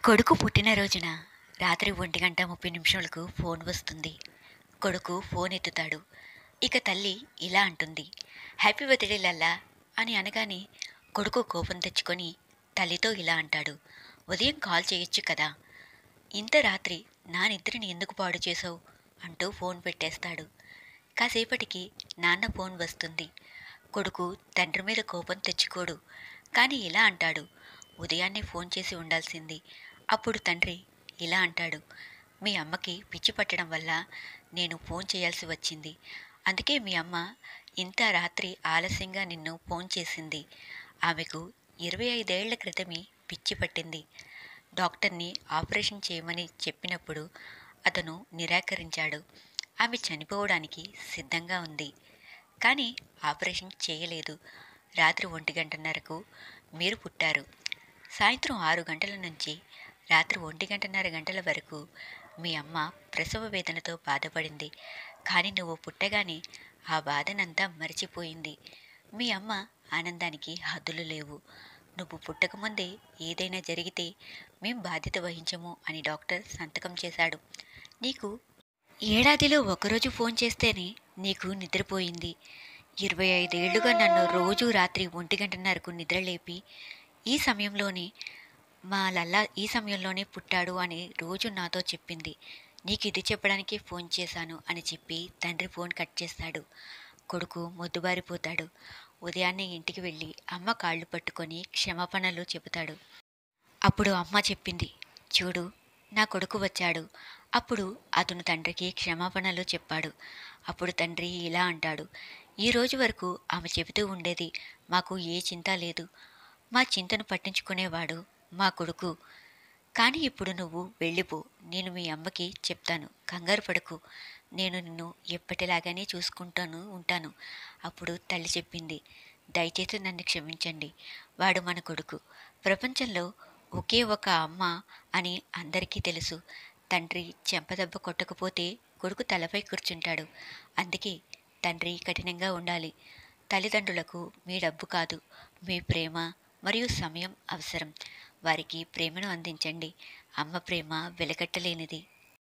కొడుకు పుట్టినరోజున రాత్రి ఒంటి గంట ముప్పై నిమిషాలకు ఫోన్ వస్తుంది కొడుకు ఫోన్ ఎత్తుతాడు ఇక తల్లి ఇలా అంటుంది హ్యాపీ బర్త్డే లల్లా అని అనగానే కొడుకు కోపం తెచ్చుకొని తల్లితో ఇలా అంటాడు ఉదయం కాల్ చేయొచ్చు కదా ఇంత రాత్రి నా నిద్రని ఎందుకు పాడు చేసావు అంటూ ఫోన్ పెట్టేస్తాడు కాసేపటికి నాన్న ఫోన్ వస్తుంది కొడుకు తండ్రి మీద కోపం తెచ్చుకోడు కానీ ఇలా అంటాడు ఉదయాన్నే ఫోన్ చేసి ఉండాల్సింది అప్పుడు తండ్రి ఇలా అంటాడు మీ అమ్మకి పిచ్చి పట్టడం వల్ల నేను ఫోన్ చేయాల్సి వచ్చింది అందుకే మీ అమ్మ ఇంత రాత్రి ఆలస్యంగా నిన్ను ఫోన్ చేసింది ఆమెకు ఇరవై ఐదేళ్ల క్రితమే పిచ్చి పట్టింది డాక్టర్ని ఆపరేషన్ చేయమని చెప్పినప్పుడు అతను నిరాకరించాడు ఆమె చనిపోవడానికి సిద్ధంగా ఉంది కానీ ఆపరేషన్ చేయలేదు రాత్రి ఒంటి గంటన్నరకు మీరు పుట్టారు సాయంత్రం ఆరు గంటల నుంచి రాత్రి ఒంటి గంటన్నర గంటల వరకు మీ అమ్మ ప్రసవ వేదనతో బాధపడింది కానీ నువ్వు పుట్టగానే ఆ బాధనంతా మరిచిపోయింది మీ అమ్మ ఆనందానికి హద్దులు లేవు నువ్వు పుట్టకముందే ఏదైనా జరిగితే మేం బాధ్యత వహించము అని డాక్టర్ సంతకం చేశాడు నీకు ఏడాదిలో ఒకరోజు ఫోన్ చేస్తేనే నీకు నిద్రపోయింది ఇరవై ఐదేళ్లుగా నన్ను రోజు రాత్రి ఒంటి గంటన్నరకు నిద్రలేపి ఈ సమయంలోనే మా లల్లా ఈ సమయంలోనే పుట్టాడు అని రోజు నాతో చెప్పింది నీకు ఇది చెప్పడానికి ఫోన్ చేశాను అని చెప్పి తండ్రి ఫోన్ కట్ చేస్తాడు కొడుకు మొద్దుబారిపోతాడు ఉదయాన్నే ఇంటికి వెళ్ళి అమ్మ కాళ్ళు పట్టుకొని క్షమాపణలు చెబుతాడు అప్పుడు అమ్మ చెప్పింది చూడు నా కొడుకు వచ్చాడు అప్పుడు అతను తండ్రికి క్షమాపణలు చెప్పాడు అప్పుడు తండ్రి ఇలా అంటాడు ఈ రోజు వరకు ఆమె చెబుతూ ఉండేది మాకు ఏ చింత లేదు మా చింతను పట్టించుకునేవాడు మా కొడుకు కానీ ఇప్పుడు నువ్వు వెళ్ళిపో నేను మీ అమ్మకి చెప్తాను కంగారు పడకు నేను నిన్ను ఎప్పటిలాగానే చూసుకుంటాను ఉంటాను అప్పుడు తల్లి చెప్పింది దయచేసి నన్ను క్షమించండి వాడు మన కొడుకు ప్రపంచంలో ఒకే ఒక అమ్మ అని అందరికీ తెలుసు తండ్రి చెంపదెబ్బ కొట్టకపోతే కొడుకు తలపై కూర్చుంటాడు అందుకే తండ్రి కఠినంగా ఉండాలి తల్లిదండ్రులకు మీ డబ్బు కాదు మీ ప్రేమ మరియు సమయం అవసరం వారికి ప్రేమను అందించండి అమ్మ ప్రేమ వెలకట్టలేనిది